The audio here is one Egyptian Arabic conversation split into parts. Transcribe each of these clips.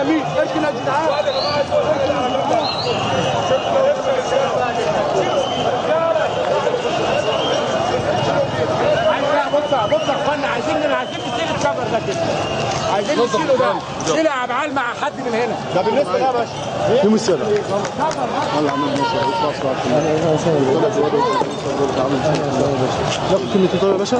مين اركن يا جدعان بص بص يا اخوانا عايزين عايزين نشيل الشجر ده كده عايزين نشيله ده شيل يا عبعال مع حد من هنا ده بالنسبه يا باشا في مسيرة ناخد كلمة طيب يا باشا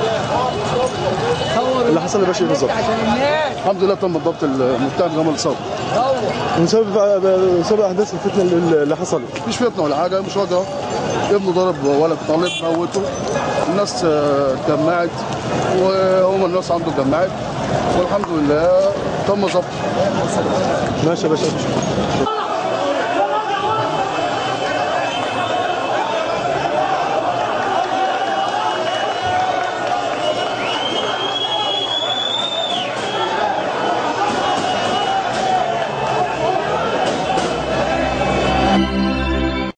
اللي حصل يا باشا إيه بالظبط عشان الناس الحمد لله تم ضبط المتهم جمال الصبر ونسبب سبب احداث الفتنه اللي اللي حصلت مفيش فتنه ولا حاجه مش واجهه ابنه ضرب ولد طالب موته الناس آه، اتجمعت وهم الناس عنده اتجمعت والحمد لله تم ضبط ماشي يا باشا